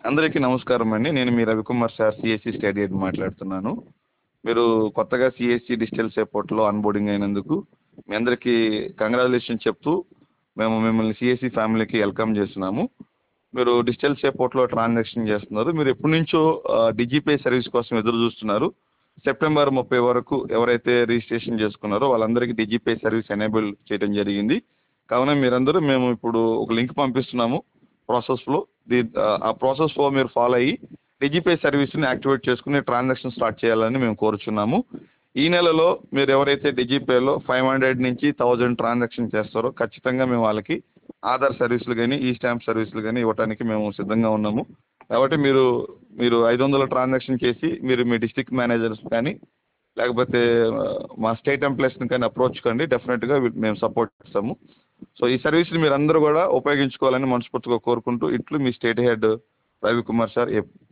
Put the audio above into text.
అందరికీ నమస్కారం అండి నేను మీ Ravikumar sir CSC state head మాట్లాడుతున్నాను మీరు కొత్తగా సిఎస్సి డిజిటల్ సేపోర్ట్ లో అన్బోర్డింగ్ అయినందుకు మీ అందరికీ కంగ్రాచులేషన్ చెప్తూ మేము మిమ్మల్ని సిఎస్సి ఫ్యామిలీకి వెల్కమ్ చేస్తున్నాము మీరు డిజిటల్ సేపోర్ట్ లో ట్రాన్సాక్షన్ చేస్తున్నారు మీరు ఎప్పటి నుంచో డిజిపే సర్వీస్ కోసం ఎదురు చూస్తున్నారు సెప్టెంబర్ ముప్పై వరకు ఎవరైతే రిజిస్ట్రేషన్ చేసుకున్నారో వాళ్ళందరికీ డిజిపే సర్వీస్ ఎనేబుల్ చేయడం జరిగింది కావున మీరందరూ మేము ఇప్పుడు ఒక లింక్ పంపిస్తున్నాము ప్రాసెస్ ఫ్లో ఆ ప్రాసెస్ ఫ్లో మీరు ఫాలో అయ్యి డిజిపే సర్వీస్ ని యాక్టివేట్ చేసుకుని ట్రాన్సాక్షన్ స్టార్ట్ చేయాలని మేము కోరుచున్నాము ఈ నెలలో మీరు ఎవరైతే డిజిపేలో ఫైవ్ హండ్రెడ్ నుంచి థౌజండ్ ట్రాన్సాక్షన్ చేస్తారో ఖచ్చితంగా మేము వాళ్ళకి ఆధార్ సర్వీసులు కానీ ఈ స్టాంప్ సర్వీసులు కానీ ఇవ్వడానికి మేము సిద్ధంగా ఉన్నాము కాబట్టి మీరు మీరు ఐదు వందల ట్రాన్సాక్షన్ చేసి మీరు మీ డిస్ట్రిక్ట్ మేనేజర్స్ కానీ లేకపోతే ఆ, మా స్టేట్ ఎంప్లాయీస్ కానీ అప్రోచ్ కండి డెఫినెట్ గా వీ- మేము సపోర్ట్ చేస్తాము సో ఈ సర్వీస్ ని మీరు అందరూ కూడా ఉపయోగించుకోవాలని మనస్ఫూర్తిగా కోరుకుంటూ ఇట్లు మీ స్టేట్ హెడ్ రవికుమార్ సార్